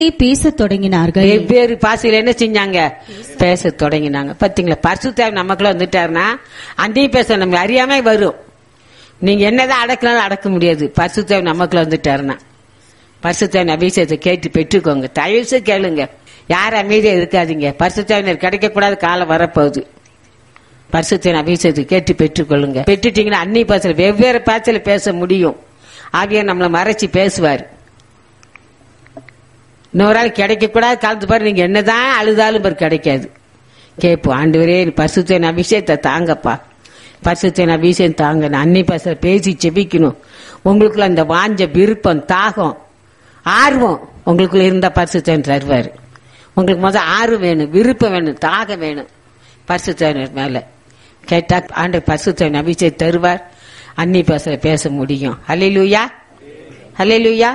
பேசத் தொடங்கினார்கள் வெவ்வேறு பாசையில என்ன செஞ்சாங்க பேச தொடங்கினாங்க பாத்தீங்களா பரிசுத்தாவி நமக்குள்ள வந்துட்டாருன்னா அந்தையும் பேச நம்ம அறியாம வரும் நீங்க என்னதான் அடக்கலாம் அடக்க முடியாது பரிசுத்தாவி நமக்குள்ள வந்துட்டாருன்னா பரிசுத்தாவின் அபிஷேகத்தை கேட்டு பெற்றுக்கோங்க தயவு செய்து கேளுங்க யார் அமைதியா இருக்காதீங்க பரிசுத்தாவினர் கிடைக்க கூடாத காலம் வரப்போகுது பரிசுத்தின் அபிஷேகத்தை கேட்டு பெற்றுக்கொள்ளுங்க பெற்றுட்டீங்கன்னா அன்னி பாசல வெவ்வேறு பாசல பேச முடியும் ஆகிய நம்மளை மறைச்சு பேசுவார் இன்னொரு ஆள் கிடைக்க கூடாது காலத்து பாரு நீங்க என்னதான் அழுதாலும் பாரு கிடைக்காது கேட்போம் ஆண்டவரே பரிசுத்தின் அபிஷேகத்தை தாங்கப்பா பரிசுத்தின் அபிஷேகம் தாங்க நான் அன்னி பாசல பேசி செபிக்கணும் உங்களுக்குள்ள அந்த வாஞ்ச விருப்பம் தாகம் ஆர்வம் உங்களுக்குள்ள இருந்த பரிசுத்தன் தருவார் உங்களுக்கு முதல் ஆர்வம் வேணும் விருப்பம் வேணும் தாகம் வேணும் பரிசுத்தனர் மேல கேட்டா ஆண்டு பரிசுத்தன் அபிஷேகம் தருவார் அன்னி பாசல பேச முடியும் ஹalleluya ஹalleluya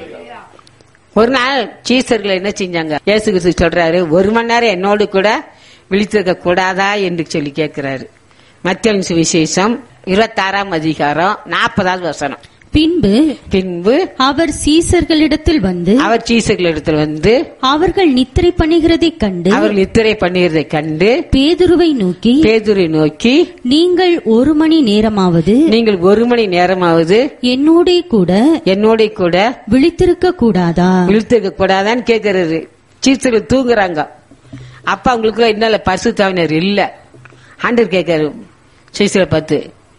ஒரு நாள் சீசர்கள் என்ன செஞ்சாங்க இயேசு கிறிஸ்து சொல்றாரு ஒரு மணி நேரம் என்னோடு கூட விழித்திருக்க கூடாதா என்று சொல்லி கேட்கிறாரு மத்திய சுவிசேஷம் இருபத்தாறாம் அதிகாரம் நாற்பதாவது வசனம் பின்பு பின்பு அவர் சீசர்களிடத்தில் வந்து அவர் சீசர்களிடத்தில் வந்து அவர்கள் நித்திரை பண்ணுகிறதைக் கண்டு அவர் நித்திரை பண்ணுகிறதை கண்டு பேதுருவை நோக்கி பேதுரை நோக்கி நீங்கள் ஒரு மணி நேரமாவது நீங்கள் ஒரு மணி நேரமாவது என்னோடே கூட என்னோட கூட விழித்திருக்க கூடாதா விழுத்துக்க கூடாதான்னு கேட்கறாரு சீசர்கள் தூங்குறாங்க அப்ப அவங்களுக்கு என்ன பரிசுத்தாவினர் இல்ல ஆண்டர் கேட்காரு சீசரை பார்த்து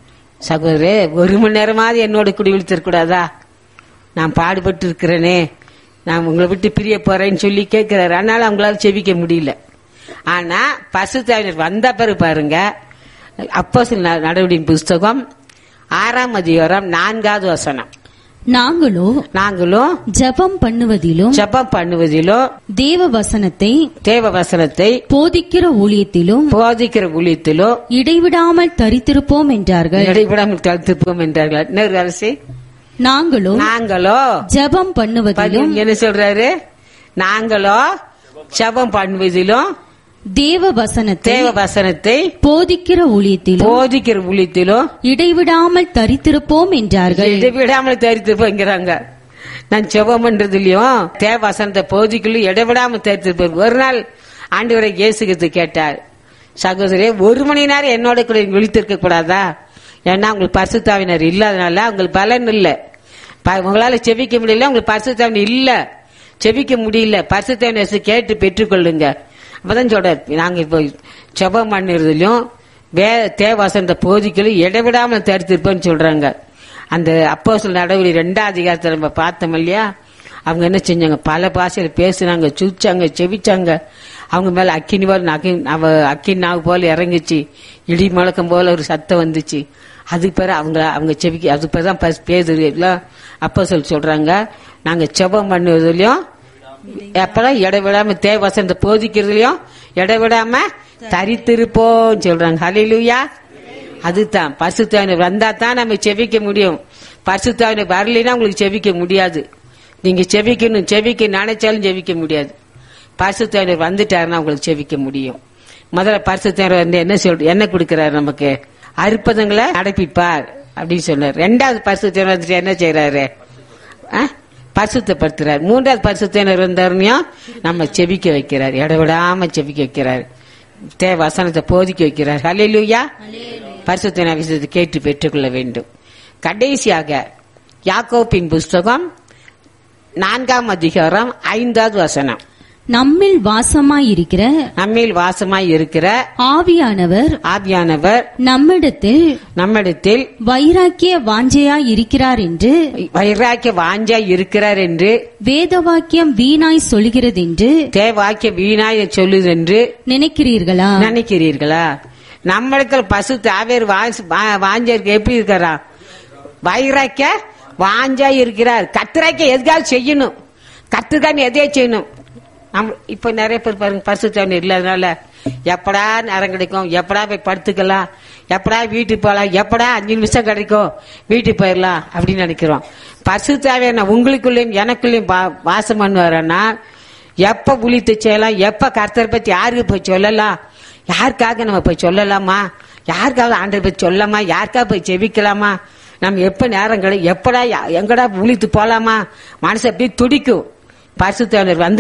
சகோதரே ஒரு மணி நேரமாவது என்னோட கூட விழுத்திருக்க கூடாதா நான் பாடுபட்டு இருக்கிறேனே நான் உங்களை விட்டு பிரிய போறேன்னு சொல்லி கேட்கிறாரு அதனால அவங்களால செவிக்க முடியல ஆனா பசுத்தாவினர் வந்த பிறகு பாருங்க அப்போ நடவடிக்கை புஸ்தகம் ஆறாம் அதிகாரம் நான்காவது வசனம் நாங்களோ நாங்களும் ஜெபம் பண்ணுவதிலும் ஜெபம் பண்ணுவதிலும் தேவ வசனத்தை தேவ வசனத்தை போதிக்கிற ஊழியத்திலும் போதிக்கிற ஊழியத்திலும் இடைவிடாமல் தரித்திருப்போம் என்றார்கள் இடைவிடாமல் தடுத்துப்போம் என்றார்கள் இன்னொரு அரசி நாங்களோ நாங்களோ ஜெபம் பண்ணுவதிலும் பாருங்க, என்ன சொல்றாரு நாங்களோ ஜெபம் பண்ணுவதிலும் தேவ வசனத்தை தேவ வசனத்தை போதிக்கிற ஊழியத்திலும் போதிக்கிற ஊழியத்திலும் இடைவிடாமல் தரித்திருப்போம் என்றார்கள் இடைவிடாமல் தரித்திருப்போங்கிறாங்க நான் ஜெபம் பண்றதுலயும் தேவ வசனத்தை போதிக்கலும் இடைவிடாமல் தரித்திருப்போம் ஒரு நாள் ஆண்டவரை இயேசுகிறது கேட்டார் சகோதரே ஒரு மணி நேரம் என்னோட கூட விழித்திருக்க கூடாதா ஏன்னா உங்களுக்கு பரிசுத்தாவினர் இல்லாதனால உங்களுக்கு பலன் இல்ல ப- உங்களால செபிக்க முடியல உங்களுக்கு பரிசுத்தாவினர் இல்ல செபிக்க முடியல பரிசுத்தாவினர் கேட்டு பெற்றுக்கொள்ளுங்க அப்பதான் சொல்றாரு நாங்க இப்போ செபம் பண்ணுறதுலயும் வே தேவாசனத்தை போதிக்கலும் இடைவிடாமல் தடுத்திருப்போம்னு சொல்றாங்க அந்த அப்போ சில நடவடிக்கை ரெண்டாவது அதிகாரத்தை நம்ம பார்த்தோம் இல்லையா அவங்க என்ன செஞ்சாங்க பல பாஷையில பேசுனாங்க சுச்சாங்க செவிச்சாங்க அவங்க மேல அக்கினி போல நகை அவ அக்கினி நாவு போல இறங்குச்சு இடி முழக்கம் போல ஒரு சத்தம் வந்துச்சு அதுக்கு பிறகு அவங்க அவங்க செவிக்கு அதுக்கு பிறகு தான் பேசுறது எல்லாம் அப்போ சொல்லி சொல்றாங்க நாங்க செபம் பண்ணுவதுலயும் எப்பதான் இடைவிடாம தேவசனத்தை போதிக்கிறதுலயும் இடைவிடாம தரித்திருப்போம் சொல்றாங்க ஹலிலுயா அதுதான் பரிசுத்தாவினர் வந்தா தான் நம்ம செவிக்க முடியும் பரிசுத்தாவினர் வரலைன்னா உங்களுக்கு செவிக்க முடியாது நீங்க செவிக்கணும் செவிக்க நினைச்சாலும் செவிக்க முடியாது பரிசுத்தாவினர் வந்துட்டாருன்னா உங்களுக்கு செவிக்க முடியும் முதல்ல பரிசுத்தாவினர் வந்து என்ன சொல் என்ன கொடுக்கிறாரு நமக்கு அற்புதங்களை அடைப்பிப்பார் அப்படின்னு சொன்னார் ரெண்டாவது பரிசுத்தாவினர் வந்துட்டு என்ன செய்யறாரு ஆ? பரிசுத்தப்படுத்துறார் மூன்றாவது பரிசுத்தினர் வந்தாருனையும் நம்ம செபிக்க வைக்கிறார் இடவிடாம செபிக்க வைக்கிறார் தேவ வசனத்தை போதிக்க வைக்கிறார் ஹalleluya பரிசுத்தின விஷயத்தை கேட்டு பெற்றுக்கொள்ள வேண்டும் கடைசியாக யாக்கோப்பின் புஸ்தகம் நான்காம் அதிகாரம் ஐந்தாவது வசனம் நம்மில் வாசமாயிருக்கிற நம்மில் வாசமாய் இருக்கிற ஆவியானவர் ஆவியானவர் நம்மிடத்தில் நம்மிடத்தில் வைராக்கிய வாஞ்சையாய் இருக்கிறார் என்று வைராக்கிய வாஞ்சாய் இருக்கிறார் என்று வேதவாக்கியம் வீணாய் சொல்கிறதென்று தேவாக்கிய வீணாய் சொல்லுதென்று நினைக்கிறீர்களா நினைக்கிறீர்களா நம்மிடத்துல பசு தாவேர் வாஞ்ச இருக்க எப்படி இருக்கிறா வைராக்க வாஞ்சா இருக்கிறார் கத்துராக்க எதுக்காவது செய்யணும் கத்துக்கான்னு எதையே செய்யணும் நம்ம இப்ப நிறைய பேர் பாருங்க பசு தண்ணி இல்லாதனால எப்படா நேரம் கிடைக்கும் எப்படா போய் படுத்துக்கலாம் எப்படா வீட்டுக்கு போகலாம் எப்படா அஞ்சு நிமிஷம் கிடைக்கும் வீட்டுக்கு போயிடலாம் அப்படின்னு நினைக்கிறோம் பசு தேவையான உங்களுக்குள்ளேயும் எனக்குள்ளேயும் வா- வாசம் பண்ணுவாரன்னா எப்ப புளித்து செய்யலாம் எப்ப கர்த்தரை பத்தி யாருக்கு போய் சொல்லலாம் யாருக்காக நம்ம போய் சொல்லலாமா யாருக்காவது ஆண்டரை பத்தி சொல்லலாமா யாருக்காக போய் செவிக்கலாமா நம்ம எப்ப நேரம் கிடை எப்படா யா- எங்கடா உளித்து போலாமா மனசு அப்படியே துடிக்கும் பரிசுத்தவர் வந்து